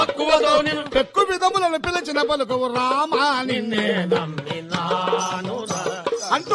తక్కువతో నిన్ను పెక్కు విధములను పిలిచిన పలుకు రామా నిన్నే నమ్మినానురా. అంటూ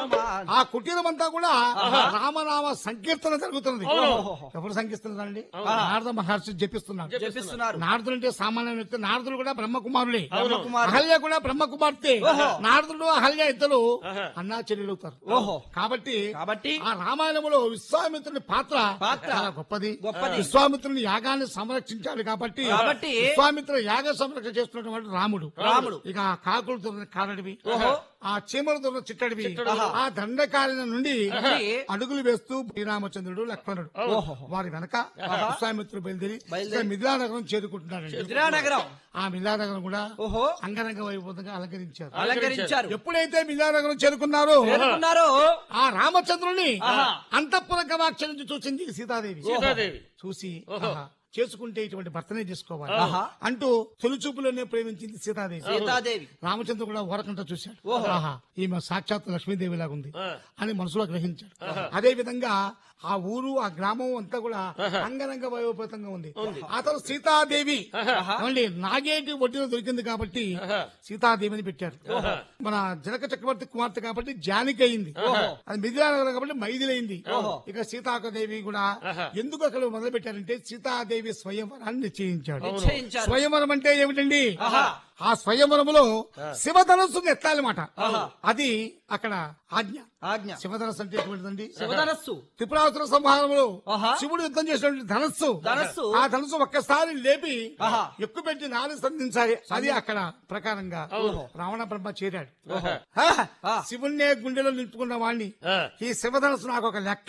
ఆ కుటీరమంతా కూడా రామనామ సంకీర్తన జరుగుతున్నది ఎవరు సంకీర్తనండి నారద మహర్షి జపిస్తున్నాడు చెప్పిస్తున్నారు నారదులు అంటే సామాన్య వ్యక్తి నారదులు కూడా బ్రహ్మకుమారుడే బ్రహ్మకుమారుడు. అహల్య కూడా బ్రహ్మ కుమార్తె ఓహో. నారదుడు అహల్య ఇద్దరు ఆహా. అన్నా చెల్లెలుగుతారు ఓహో కాబట్టి కాబట్టి ఆ రామాయణంలో విశ్వామిత్రుని పాత్ర పాత్ర చాలా గొప్పది గొప్పది. విశ్వామిత్రుని యాగాన్ని సంరక్షించాడు కాబట్టి కాబట్టి విశ్వామిత్ర యాగ సంరక్షణ చేస్తున్నటువంటి రాముడు రాముడు. ఇక ఆ కాకులు దొరికిన కారడివి ఓహో. ఆ చీమలు దొరికిన చిట్టడివి ఆహా. ఆ దండకారిన నుండి నుండి అడుగులు వేస్తూ శ్రీరామచంద్రుడు లక్ష్మణుడు ఓహో. వారి వెనక విశ్వామిత్రుడు బయలుదేరి బయలుదేరి. మిథిలానగరం చేరుకుంటున్నాడు మిథిలానగరం ఆ మిథిలానగరం కూడా ఓహో అంగరంగ వైభవంగా అలంకరించారు అలంకరించారు ఎప్పుడైతే మిథిలానగరం చేరుకున్నారో చేరుకున్నారు ఆ రామచంద్రుని ఆహా. అంతఃపుర గవాక్ష నుంచి చూసింది సీతాదేవి సీతాదేవి చూసి ఆహా, చేసుకుంటే ఇటువంటి భర్తనే చేసుకోవాలి ఆహా. అంటూ తొలిచూపులోనే ప్రేమించింది సీతాదేవి సీతాదేవి రామచంద్ర కూడా ఓరకంట చూశాడు ఆహా ఈమె సాక్షాత్ లక్ష్మీదేవి లాగా ఉంది ఆ. అని మనసులో గ్రహించాడు అదే విధంగా ఆ ఊరు ఆ గ్రామం అంతా కూడా అంగరంగ వైభవపేతంగా ఉంది అతను సీతాదేవి ఏమండి నాగేటి ఒడ్డున దొరికింది కాబట్టి సీతాదేవిని పెట్టారు మన జనక చక్రవర్తి కుమార్తె కాబట్టి జానకి అయింది అది మిథిలానగరం కాబట్టి మైథిలైంది ఇక సీతాదేవి కూడా ఎందుకు అక్కడ మొదలు పెట్టారంటే సీతాదేవి స్వయంవరాన్ని నిశ్చయించాడు నిశ్చయించారు స్వయంవరం అంటే ఏమిటండి ఆ స్వయంవరములో శివధనస్సును ఎత్తాలన్నమాట అది అక్కడ ఆజ్ఞ ఆజ్ఞ శివధనస్సు అంటే ఎటువంటిదండి శివధనస్సు త్రిపురాసుర సంహారంలో ఆహా. శివుడు యుద్ధం చేసినటువంటి ధనస్సు ధనస్సు. ఆ ధనస్సు ఒక్కసారి లేపి ఆహా. ఎక్కుపెట్టి నాలుగు సంధించాలి అది అక్కడ ప్రకారంగా రావణ బ్రహ్మ చేరాడు ఆ, ఆ. శివుణ్ణే గుండెలో నింపుకున్న వాణ్ణి ఆ. ఈ శివధనస్సు నాకు ఒక లెక్క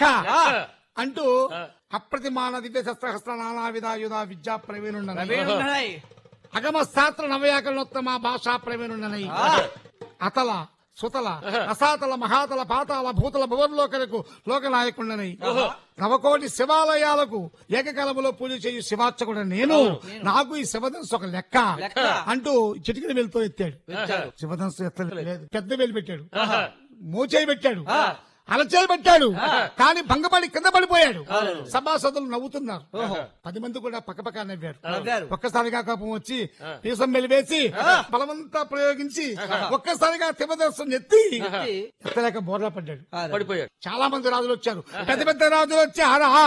అంటూ అప్రతిమాన దివ్య శస్త్రహస్త్ర నానా విధాయుధ విద్యా ప్రవీణుండనై వేణున్నాయి. అగమ శాస్త్ర నవయాకరణోత్తమ భాషా ప్రవీణుండనై అతల సుతల రసాతల మహాతల పాతాల భూతల భువర్లోకలకు లోకనాయకుండనై నవకోటి శివాలయాలకు ఏకకాలములో పూజ చేయు శివార్చకుడు నేను నాకు ఈ శివధనస్సు ఒక లెక్క లెక్క. అంటూ చిటికిన వెళ్తూ ఎత్తాడు ఎత్తాడు. శివధనస్సు ఎత్తలేదు పెద్ద వేలు పెట్టాడు మోచేయి పెట్టాడు అలచేలు పెట్టాడు కానీ భంగపడి కింద పడిపోయాడు సభాసదులు నవ్వుతున్నారు పది మంది కూడా పక్కపక్క నవ్వారు నవ్వారు. ఒక్కసారిగా కోపం వచ్చి పీసం మెలివేసి బలవంతా ప్రయోగించి ఒక్కసారిగా శివదర్శనం ఎత్తి ఎత్తి. ఎత్తలేక బోర్లా పడ్డాడు ఆ, పడిపోయాడు చాలా మంది రాజులు వచ్చారు పెద్ద పెద్ద రాజులు వచ్చి హర